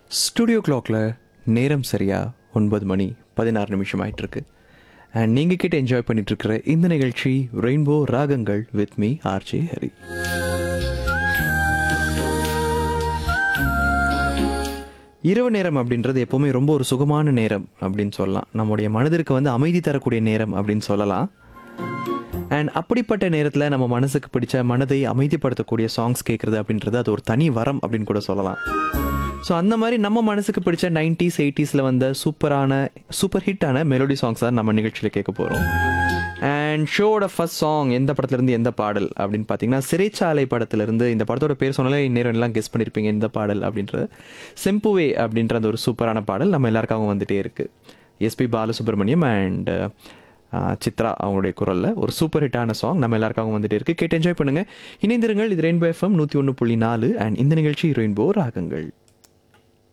studio கிளாக்ல நேரம் சரியா ஒன்பது மணி பதினாறு நிமிஷம் ஆயிட்டு இருக்கு அண்ட் நீங்க கிட்ட என்ஜாய் பண்ணிட்டு இருக்கிற இந்த நிகழ்ச்சி ரெயின்போ ராகங்கள் வித் மீ ஆர்ஜே ஹரி இரவு நேரம் அப்படின்றது எப்பவுமே ரொம்ப ஒரு சுகமான நேரம் அப்படின்னு சொல்லலாம் நம்முடைய மனதிற்கு வந்து அமைதி தரக்கூடிய நேரம் அப்படின்னு சொல்லலாம் அண்ட் அப்படிப்பட்ட நேரத்தில் நம்ம மனசுக்கு பிடிச்ச மனதை அமைதிப்படுத்தக்கூடிய சாங்ஸ் கேட்குறது அப்படின்றது அது ஒரு தனி வரம் அப்படின்னு கூட சொல்லலாம் ஸோ அந்த மாதிரி நம்ம மனசுக்கு பிடிச்ச நைன்டிஸ் எயிட்டிஸில் வந்த சூப்பரான சூப்பர் ஹிட்டான மெலோடி சாங்ஸ் தான் நம்ம நிகழ்ச்சியில் கேட்க போகிறோம் அண்ட் ஷோட ஃபர்ஸ்ட் சாங் எந்த படத்துலேருந்து எந்த பாடல் அப்படின்னு பார்த்தீங்கன்னா சிறைச்சாலை படத்துலேருந்து இந்த படத்தோட பேர் சொன்னாலே இந்நேரம் எல்லாம் கெஸ் பண்ணியிருப்பீங்க எந்த பாடல் அப்படின்றது செம்புவே அப்படின்ற அந்த ஒரு சூப்பரான பாடல் நம்ம எல்லாருக்காகவும் வந்துட்டே இருக்கு எஸ்பி பாலசுப்ரமணியம் அண்ட் சித்ரா அவங்களுடைய குரலில் ஒரு சூப்பர் ஹிட்டான சாங் நம்ம எல்லாருக்காகவும் வந்துட்டே இருக்கு கேட்டு என்ஜாய் பண்ணுங்க இணைந்திருங்கள் இது ரெயின்போ எஃப்எம் நூற்றி ஒன்று புள்ளி நாலு அண்ட் இந்த நிகழ்ச்சி ரெயின்போ ராகங்கள்